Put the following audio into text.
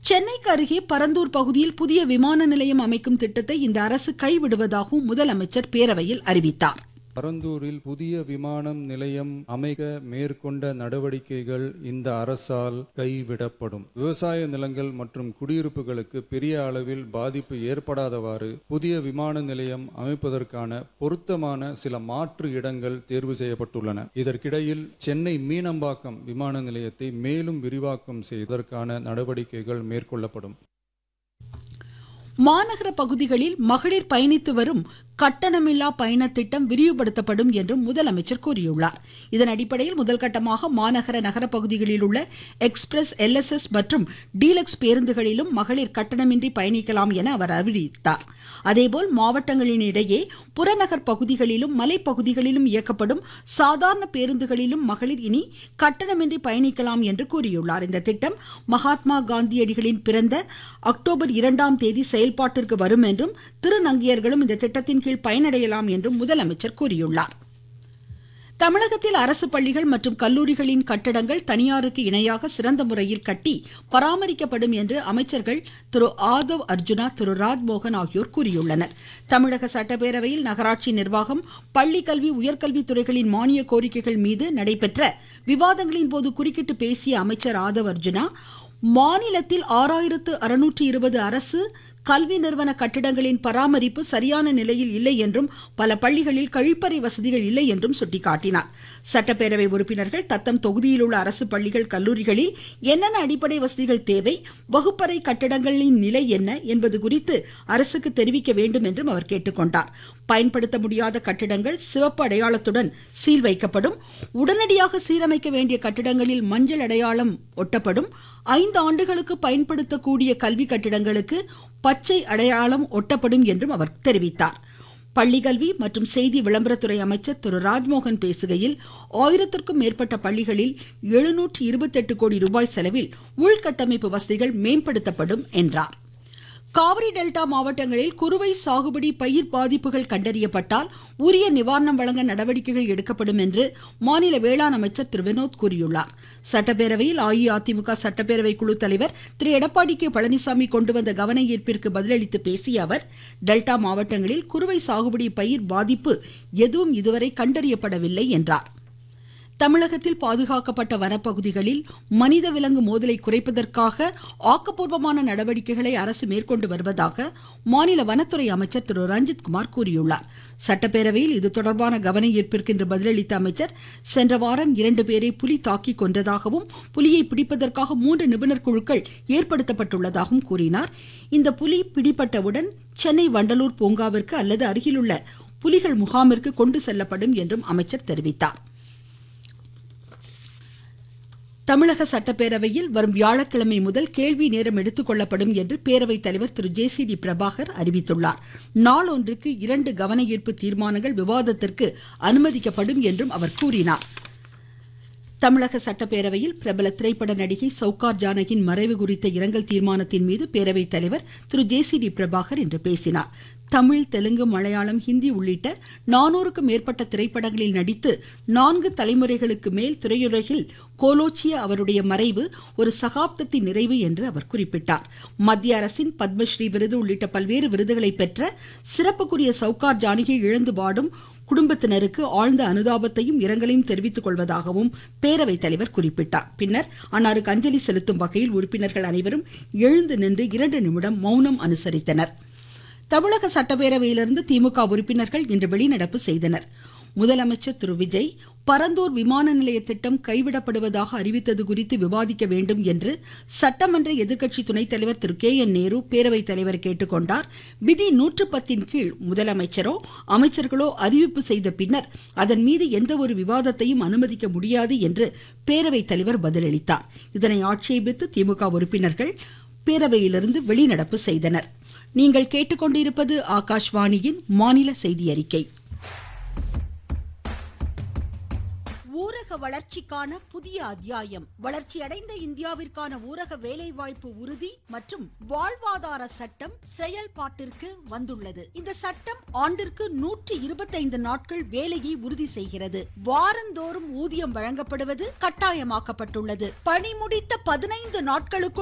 சென்னைக்கு அருகே பரந்தூர் பகுதியில் புதிய விமான நிலையம் அமைக்கும் திட்டத்தை இந்த அரசு கைவிடுவதாகவும் முதலமைச்சர் பேரவையில் அறிவித்தார் பரந்தூரில் புதிய விமானம் நிலையம் அமைக்க மேற்கொண்ட நடவடிக்கைகள் இந்த அரசால் கைவிடப்படும் விவசாய நிலங்கள் மற்றும் குடியிருப்புகளுக்கு பெரிய அளவில் பாதிப்பு ஏற்படாதவாறு புதிய விமான நிலையம் அமைப்பதற்கான பொருத்தமான சில மாற்று இடங்கள் தேர்வு செய்யப்பட்டுள்ளன இதற்கிடையில் சென்னை மீனம்பாக்கம் விமான நிலையத்தை மேலும் விரிவாக்கம் செய்வதற்கான நடவடிக்கைகள் மேற்கொள்ளப்படும் மாநகர பகுதிகளில் மகளிர் பயணித்து வரும் கட்டணமில்லா பயண திட்டம் விரிவுபடுத்தப்படும் என்றும் முதலமைச்சர் கூறியுள்ளார் இதன் அடிப்படையில் முதல் கட்டமாக மாநகர நகர பகுதிகளில் உள்ள எக்ஸ்பிரஸ் எல்எஸ்எஸ் மற்றும் டீலக்ஸ் பேருந்துகளிலும் மகளிர் கட்டணமின்றி பயணிக்கலாம் என அவர் அறிவித்தார் அதேபோல் மாவட்டங்களின் இடையே புறநகர் பகுதிகளிலும் மலைப்பகுதிகளிலும் இயக்கப்படும் சாதாரண பேருந்துகளிலும் மகளிர் இனி கட்டணமின்றி பயணிக்கலாம் என்று கூறியுள்ளார் இந்த திட்டம் மகாத்மா காந்தியடிகளின் பிறந்த அக்டோபர் இரண்டாம் தேதி செயல்பாட்டிற்கு வரும் என்றும் திருநங்கையர்களும் இந்த திட்டத்தின் கீழ் பயனடையலாம் என்றும் முதலமைச்சர் கூறியுள்ளார் தமிழகத்தில் அரசு பள்ளிகள் மற்றும் கல்லூரிகளின் கட்டடங்கள் தனியாருக்கு இணையாக சிறந்த முறையில் கட்டி பராமரிக்கப்படும் என்று அமைச்சர்கள் திரு ஆதவ் அர்ஜுனா திரு ராஜ்மோகன் ஆகியோர் கூறியுள்ளனர் தமிழக சட்டப்பேரவையில் நகராட்சி நிர்வாகம் பள்ளி கல்வி உயர்கல்வித்துறைகளின் மானிய கோரிக்கைகள் மீது நடைபெற்ற விவாதங்களின் போது குறுக்கிட்டு பேசிய அமைச்சர் ஆதவ் அர்ஜுனா மாநிலத்தில் ஆறாயிரத்து அறுநூற்று இருபது அரசு கல்வி நிறுவன கட்டிடங்களின் பராமரிப்பு சரியான நிலையில் இல்லை என்றும் பல பள்ளிகளில் கழிப்பறை வசதிகள் இல்லை என்றும் சுட்டிக்காட்டினார் சட்டப்பேரவை உறுப்பினர்கள் தத்தம் தொகுதியில் உள்ள அரசு பள்ளிகள் கல்லூரிகளில் என்னென்ன அடிப்படை வசதிகள் தேவை வகுப்பறை கட்டிடங்களின் நிலை என்ன என்பது குறித்து அரசுக்கு தெரிவிக்க வேண்டும் என்றும் அவர் கேட்டுக்கொண்டார் பயன்படுத்த முடியாத கட்டிடங்கள் சிவப்பு அடையாளத்துடன் சீல் வைக்கப்படும் உடனடியாக சீரமைக்க வேண்டிய கட்டிடங்களில் மஞ்சள் அடையாளம் ஒட்டப்படும் ஐந்து ஆண்டுகளுக்கு பயன்படுத்தக்கூடிய கல்வி கட்டிடங்களுக்கு பச்சை அடையாளம் ஒட்டப்படும் என்றும் அவர் தெரிவித்தார் பள்ளிக்கல்வி மற்றும் செய்தி விளம்பரத்துறை அமைச்சர் திரு ராஜ்மோகன் பேசுகையில் ஆயிரத்திற்கும் மேற்பட்ட பள்ளிகளில் எழுநூற்று இருபத்தெட்டு கோடி ரூபாய் செலவில் உள்கட்டமைப்பு வசதிகள் மேம்படுத்தப்படும் என்றார் காவிரி டெல்டா மாவட்டங்களில் குறுவை சாகுபடி பயிர் பாதிப்புகள் கண்டறியப்பட்டால் உரிய நிவாரணம் வழங்க நடவடிக்கைகள் எடுக்கப்படும் என்று மாநில வேளாண் அமைச்சர் திரு வினோத் கூறியுள்ளார் சட்டப்பேரவையில் அஇஅதிமுக சட்டப்பேரவை குழு தலைவர் திரு எடப்பாடி கே பழனிசாமி கொண்டு வந்த கவன ஈர்ப்பிற்கு பதிலளித்து பேசிய அவர் டெல்டா மாவட்டங்களில் குறுவை சாகுபடி பயிர் பாதிப்பு எதுவும் இதுவரை கண்டறியப்படவில்லை என்றார் தமிழகத்தில் பாதுகாக்கப்பட்ட வனப்பகுதிகளில் மனித விலங்கு மோதலை குறைப்பதற்காக ஆக்கப்பூர்வமான நடவடிக்கைகளை அரசு மேற்கொண்டு வருவதாக மாநில வனத்துறை அமைச்சர் திரு ரஞ்சித் குமார் கூறியுள்ளார் சட்டப்பேரவையில் இது தொடர்பான கவன ஈர்ப்பிற்கு இன்று பதிலளித்த அமைச்சர் சென்ற வாரம் இரண்டு பேரை புலி தாக்கி கொன்றதாகவும் புலியை பிடிப்பதற்காக மூன்று நிபுணர் குழுக்கள் ஏற்படுத்தப்பட்டுள்ளதாகவும் கூறினார் இந்த புலி பிடிபட்டவுடன் சென்னை வண்டலூர் பூங்காவிற்கு அல்லது அருகிலுள்ள புலிகள் முகாமிற்கு கொண்டு செல்லப்படும் என்றும் அமைச்சர் தெரிவித்தார் தமிழக சட்டப்பேரவையில் வரும் வியாழக்கிழமை முதல் கேள்வி நேரம் எடுத்துக்கொள்ளப்படும் என்று பேரவைத் தலைவர் திரு ஜே சி டி பிரபாகர் அறிவித்துள்ளார் நாளொன்றுக்கு இரண்டு கவன ஈர்ப்பு தீர்மானங்கள் விவாதத்திற்கு அனுமதிக்கப்படும் என்றும் அவர் கூறினார் தமிழக சட்டப்பேரவையில் பிரபல திரைப்பட நடிகை சவுகார் ஜானகியின் மறைவு குறித்த இரங்கல் தீர்மானத்தின் மீது பேரவைத் தலைவர் திரு ஜே சி டி பிரபாகர் இன்று பேசினார் தமிழ் தெலுங்கு மலையாளம் ஹிந்தி உள்ளிட்ட நானூறுக்கும் மேற்பட்ட திரைப்படங்களில் நடித்து நான்கு தலைமுறைகளுக்கு மேல் திரையுலகில் கோலோச்சிய அவருடைய மறைவு ஒரு சகாப்தத்தின் நிறைவு என்று அவர் குறிப்பிட்டார் மத்திய அரசின் பத்மஸ்ரீ விருது உள்ளிட்ட பல்வேறு விருதுகளை பெற்ற சிறப்புக்குரிய சவுகார் ஜானகியை இழந்து வாடும் குடும்பத்தினருக்கு ஆழ்ந்த அனுதாபத்தையும் இரங்கலையும் தெரிவித்துக் கொள்வதாகவும் பேரவைத் தலைவர் குறிப்பிட்டார் பின்னர் அன்னாருக்கு அஞ்சலி செலுத்தும் வகையில் உறுப்பினர்கள் அனைவரும் எழுந்து நின்று இரண்டு நிமிடம் மௌனம் அனுசரித்தனர் தமிழக சட்டப்பேரவையிலிருந்து திமுக உறுப்பினர்கள் இன்று வெளிநடப்பு செய்தனர் முதலமைச்சர் திரு விஜய் பரந்தூர் விமான நிலைய திட்டம் கைவிடப்படுவதாக அறிவித்தது குறித்து விவாதிக்க வேண்டும் என்று சட்டமன்ற எதிர்க்கட்சி துணைத் தலைவர் திரு கே என் நேரு பேரவைத் தலைவர் கேட்டுக்கொண்டார் விதி நூற்று பத்தின் கீழ் முதலமைச்சரோ அமைச்சர்களோ அறிவிப்பு செய்த பின்னர் அதன் மீது எந்த ஒரு விவாதத்தையும் அனுமதிக்க முடியாது என்று பேரவைத் தலைவர் பதிலளித்தார் இதனை ஆட்சேபித்து திமுக உறுப்பினர்கள் பேரவையிலிருந்து வெளிநடப்பு செய்தனர் நீங்கள் கேட்டுக்கொண்டிருப்பது ஆகாஷ்வாணியின் மாநில செய்தி அறிக்கை ஊரக வளர்ச்சிக்கான புதிய அத்தியாயம் வளர்ச்சியடைந்த இந்தியாவிற்கான ஊரக வேலைவாய்ப்பு உறுதி மற்றும் வாழ்வாதார சட்டம் செயல்பாட்டிற்கு வந்துள்ளது இந்த சட்டம் ஆண்டிற்கு நூற்றி இருபத்தைந்து நாட்கள் வேலையை உறுதி செய்கிறது வாரந்தோறும் ஊதியம் வழங்கப்படுவது கட்டாயமாக்கப்பட்டுள்ளது பணி முடித்த பதினைந்து நாட்களுக்குள்